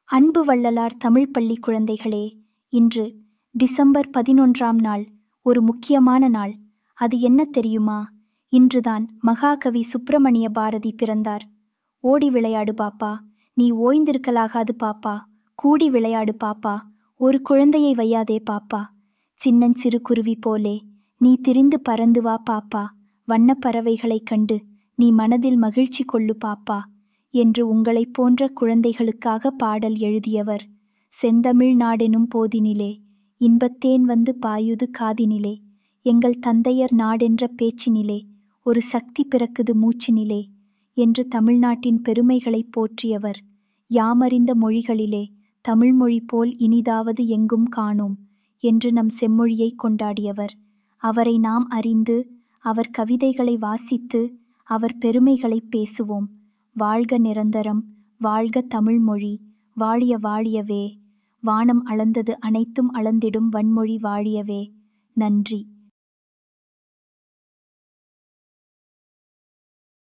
அன்பு வள்ளலார் தமிழ் பள்ளி குழந்தைகளே இன்று டிசம்பர் பதினொன்றாம் நாள் ஒரு முக்கியமான நாள் அது என்ன தெரியுமா இன்றுதான் மகாகவி சுப்பிரமணிய பாரதி பிறந்தார் ஓடி விளையாடு பாப்பா நீ ஓய்ந்திருக்கலாகாது பாப்பா கூடி விளையாடு பாப்பா ஒரு குழந்தையை வையாதே பாப்பா சின்னஞ்சிறு குருவி போலே நீ திரிந்து பறந்து வா பாப்பா வண்ணப் பறவைகளைக் கண்டு நீ மனதில் மகிழ்ச்சி கொள்ளு பாப்பா என்று உங்களைப் போன்ற குழந்தைகளுக்காக பாடல் எழுதியவர் செந்தமிழ் நாடெனும் போதினிலே இன்பத்தேன் வந்து பாயுது காதினிலே எங்கள் தந்தையர் நாடென்ற பேச்சினிலே ஒரு சக்தி பிறக்குது மூச்சினிலே என்று தமிழ்நாட்டின் பெருமைகளைப் போற்றியவர் யாமறிந்த மொழிகளிலே தமிழ்மொழி போல் இனிதாவது எங்கும் காணோம் என்று நம் செம்மொழியை கொண்டாடியவர் அவரை நாம் அறிந்து அவர் கவிதைகளை வாசித்து அவர் பெருமைகளை பேசுவோம் வாழ்க நிரந்தரம் வாழ்க தமிழ்மொழி வாழிய வாழியவே வானம் அளந்தது அனைத்தும் அளந்திடும் வன்மொழி வாழியவே நன்றி